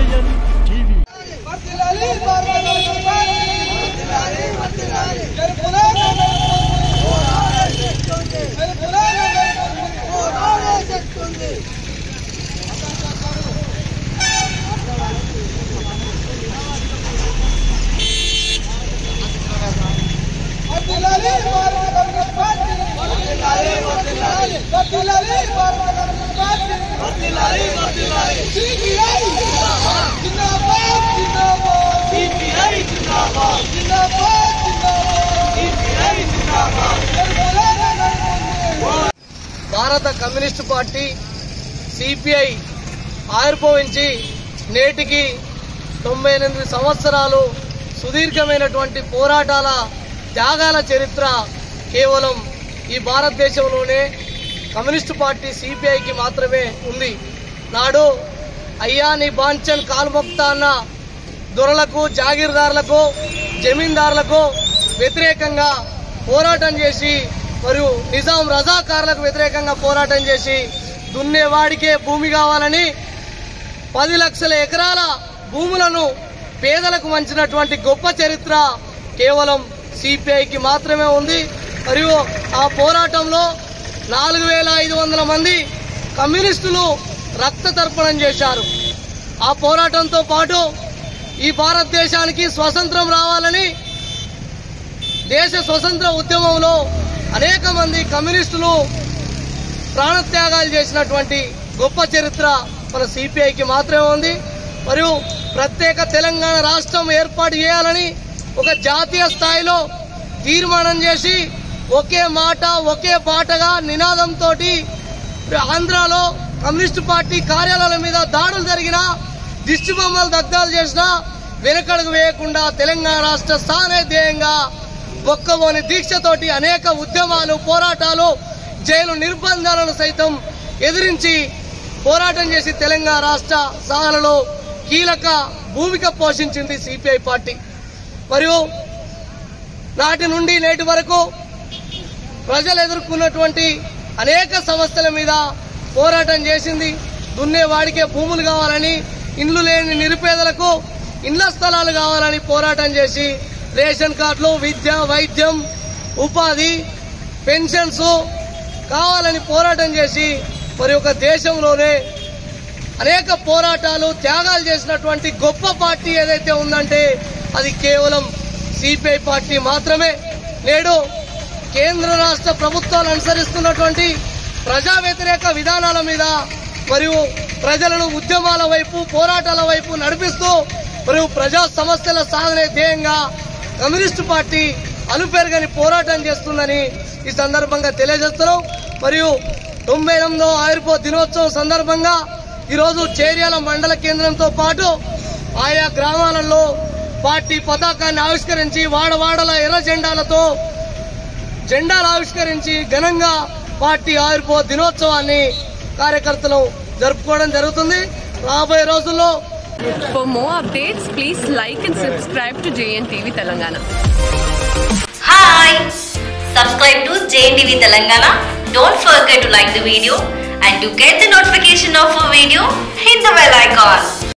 JN TV వర్ధిల్లాలి భారత రాష్ట్రపతి. జరుపులాలి జరుపులాలి వర్ధిల్లాలి భారత రాష్ట్రపతి. వర్ధిల్లాలి భారత రాష్ట్రపతి. సిపిఐ జిందాబాద్ జిందాబాద్ జిందాబాద్ జిందాబాద్ జిందాబాద్ జరుపులాలి భారత కమ్యూనిస్టు పార్టీ సిపిఐ ఆవిర్భవించి నేటికి తొంభై ఎనిమిది సంవత్సరాలు సుదీర్ఘమైనటువంటి పోరాటాల త్యాగాల చరిత్ర కేవలం ఈ భారతదేశంలోనే కమ్యూనిస్టు పార్టీ సిపిఐకి మాత్రమే ఉంది నాడు అయ్యా నీ బాంచన్ కాల్మొక్తా అన్న దొరలకు జాగీర్దారులకు జమీందారులకు వ్యతిరేకంగా పోరాటం చేసి మరియు నిజాం రజాకారులకు వ్యతిరేకంగా పోరాటం చేసి దున్నేవాడికే భూమి కావాలని పది లక్షల ఎకరాల భూములను పేదలకు వంచినటువంటి గొప్ప చరిత్ర కేవలం సిపిఐకి మాత్రమే ఉంది మరియు ఆ పోరాటంలో నాలుగు వేల ఐదు వందల మంది కమ్యూనిస్టులు రక్త తర్పణం చేశారు ఆ పోరాటంతో పాటు ఈ భారతదేశానికి స్వతంత్రం రావాలని దేశ స్వతంత్ర ఉద్యమంలో అనేక మంది కమ్యూనిస్టులు ప్రాణత్యాగాలు చేసినటువంటి గొప్ప చరిత్ర మన సిపిఐకి మాత్రమే ఉంది మరియు ప్రత్యేక తెలంగాణ రాష్ట్రం ఏర్పాటు చేయాలని ఒక జాతీయ స్థాయిలో తీర్మానం చేసి ఒకే మాట ఒకే పాటగా నినాదంతో ఆంధ్రాలో కమ్యూనిస్టు పార్టీ కార్యాలయాల మీద దాడులు జరిగినా దిష్టి బొమ్మలు దగ్ధాలు చేసినా వెనకడుగు వేయకుండా తెలంగాణ రాష్ట్ర స్థానే ధ్యేయంగా ఒక్కబోని దీక్షతోటి అనేక ఉద్యమాలు పోరాటాలు జైలు నిర్బంధాలను సైతం ఎదిరించి పోరాటం చేసి తెలంగాణ రాష్ట్ర సాధనలో కీలక భూమిక పోషించింది సిపిఐ పార్టీ మరియు నాటి నుండి నేటి వరకు ప్రజలు ఎదుర్కొన్నటువంటి అనేక సమస్యల మీద పోరాటం చేసింది దున్నేవాడికే భూములు కావాలని ఇండ్లు లేని నిరుపేదలకు ఇండ్ల స్థలాలు కావాలని పోరాటం చేసి రేషన్ కార్డులు విద్య వైద్యం ఉపాధి పెన్షన్స్ కావాలని పోరాటం చేసి మరి ఒక దేశంలోనే అనేక పోరాటాలు త్యాగాలు చేసినటువంటి గొప్ప పార్టీ ఏదైతే ఉందంటే అది కేవలం సిపిఐ పార్టీ మాత్రమే నేడు కేంద్ర రాష్ట్ర ప్రభుత్వాలు అనుసరిస్తున్నటువంటి ప్రజా వ్యతిరేక విధానాల మీద మరియు ప్రజలను ఉద్యమాల వైపు పోరాటాల వైపు నడిపిస్తూ మరియు ప్రజా సమస్యల సాధనే ధ్యేయంగా కమ్యూనిస్టు పార్టీ అలుపెరగని పోరాటం చేస్తుందని ఈ సందర్భంగా తెలియజేస్తున్నాం మరియు తొంభై ఎనిమిదో ఆయుర్పో దినోత్సవం సందర్భంగా ఈరోజు చేర్యాల మండల కేంద్రంతో పాటు ఆయా గ్రామాలలో పార్టీ పతాకాన్ని ఆవిష్కరించి వాడవాడల ఎర్ర జెండాలతో జెండాలు ఆవిష్కరించి ఘనంగా పార్టీ ఆవిర్భావ దినోత్సవాన్ని కార్యకర్తలు జరుపుకోవడం జరుగుతుంది రాబోయే రోజుల్లో For more updates, please like and subscribe to JNTV Telangana. Hi! Subscribe to JNTV Telangana. Don't forget to like the video and to get the notification of a video, hit the bell icon.